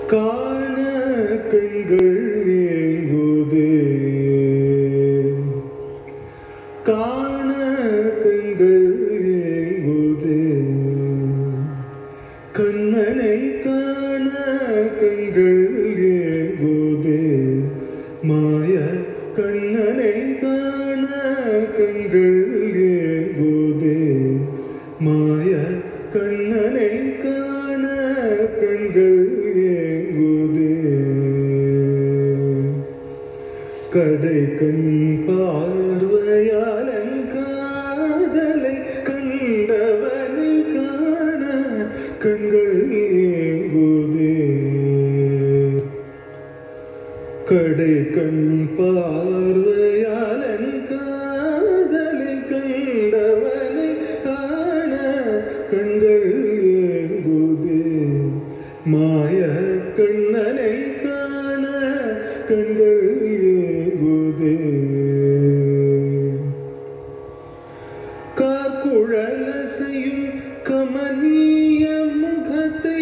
காண கண்கள் ஏங்குதே காண கண்கள் ஏங்குதே கண்ணனை காண கண்கள் ஏங்குதே மாய கண்ணனை காண கண்கள் ஏங்குதே மாய கண்ணனை காண கண்கள் ஏங்குதே கடை கண் பார்வையாலன் காதலை கண்டவனை காண கண்கள் ஏங்குதே கடை கண் பார்வையாலன் காதலை கண்டவனை காண கண்கள் ஏங்குதே மாய கண்ணனை காண கண்கள் ஏங்குதே கார்குழலசையும் கமனிய முகத்தை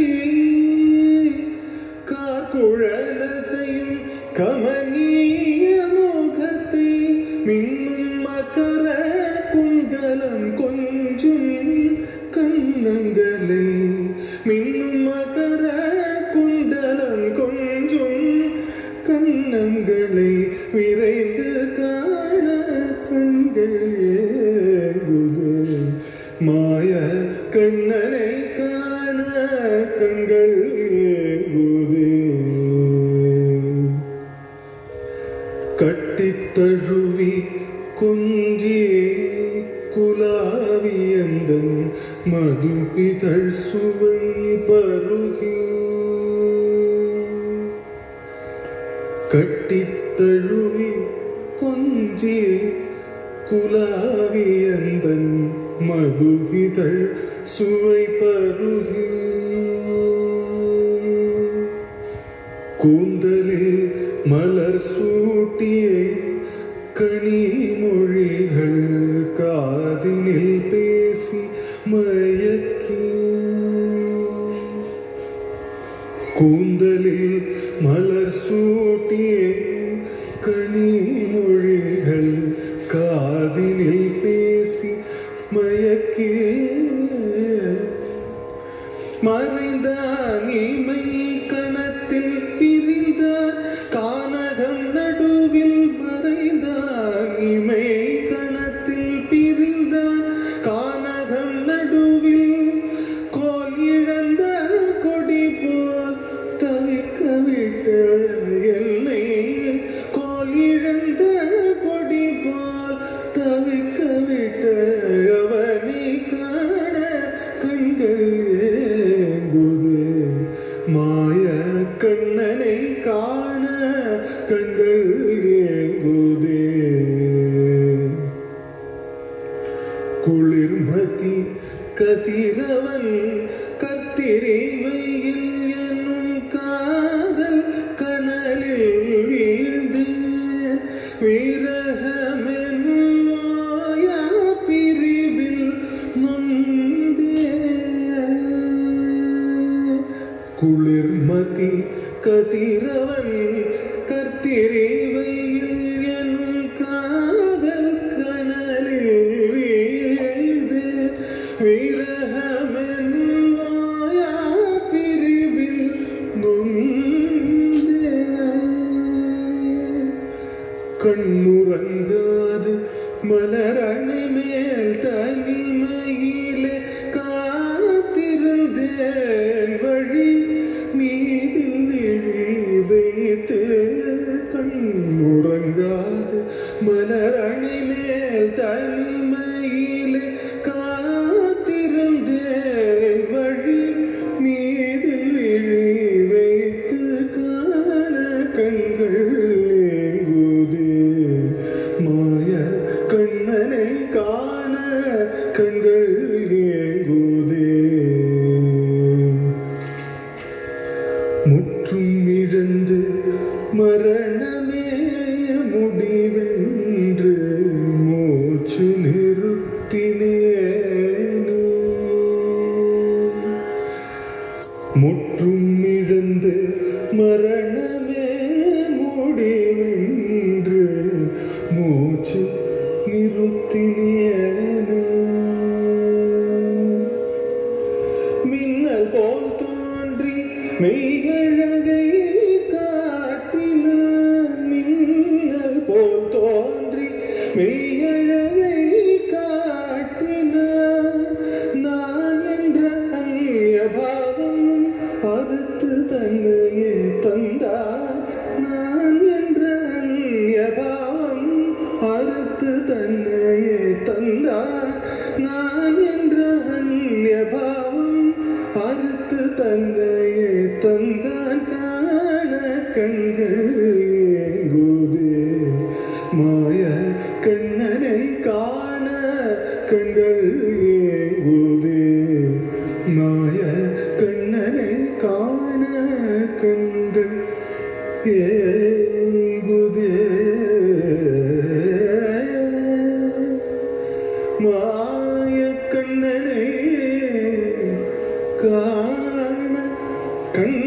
கார்குழலசையும் கமனிய முகத்தை மின்னும் மகர குண்டலம் கொஞ்சும் கண்ணங்களை மின்னும் மகர குண்டலம் கொஞ்சும் கண்ணங்களை விரைந்து காண கண்கள் ஏங்குது மாய கண்ணனை காண கண்கள் ஏங்குதே கட்டித்தழுவி கொஞ்சியே குலாவியந்தன் மதுபிதழ் சுவை பருகி கட்டித்தழுவி கொஞ்சியே குலாவியந்தன் மதுபிதழ் சுவை பருகி கூந்தலில் மலர் சூட்டிய கனிமொழிகள் காதினில் பேசி மயக்கி கூந்தலில் மலர் சூட்டிய கனிமொழிகள் காதினில் பேசி மயக்கி மறைந்தான் இமை கணத்தில் பிரிந்தான் கானகம் நடுவில் மறைந்தான் இமை கணத்தில் பிரிந்தான் கானகம் நடுவில் கோல் இழந்த கொடி போல் தவிக்க விட்ட என்னை கோல் இழந்த கொடி போல் தவிக்க விட்ட அவனை காண கண்கள் ஏங்குது மாய கண்ணனை காண கண்கள் ஏங்குதே குளிர்மதி கதிரவன் கத்திரைவையில் என்னும் காதல் கனலில் வீழ்ந்தேன் விரகமென்னும் மாயா பிரிவில் நொந்தேன் குளிர்மதி கதிரவன் கர்த்திரைவையில் எனும் காதல் கனலில் வீழ்ந்து விரகமெனும் மாயா பிரிவில் நொந்தேன் கண்ணுறங்காது மலரணி மேல் தனிமையிலே காத்திருந்தேன் வழி மீதில் விழி வைத்து கண்ணுறங்காது மலரணி மேல் தனிமையிலே காத்திருந்தேன் வழி மீதில் விழி வைத்து காண கண்கள் ஏங்குதே மாய கண்ணனை காண கண்கள் ஏங்குதே முற்றும் இழந்து மரணமே முடிவென்று மூச்சு நிறுத்தினேனே முற்றும் இழந்து மரணமே முடிவென்று மூச்சு நிறுத்தினியன மின்னல் போல் தோன்றி மெய்கழகை காட்டினான் மின்னல் போல் தோன்றி மெய்கழகை காட்டினான் நான் என்ற அந்நிய பாவம் அறுத்து தன்னையே தந்தார் நான் என்ற அந்நிய பாவம் அறுத்து தன்னையே தந்தார் நான் என்ற அந்நிய பாவம் அறுத்து தந்தையே தந்தான் காண கண்கள் ஏங்குதே மாய கண்ணனை காண கண்கள் ஏங்குதே மாய கண்ணனை காண கண்கள் ஏங்குதே மாய கண்ணனை காண கண்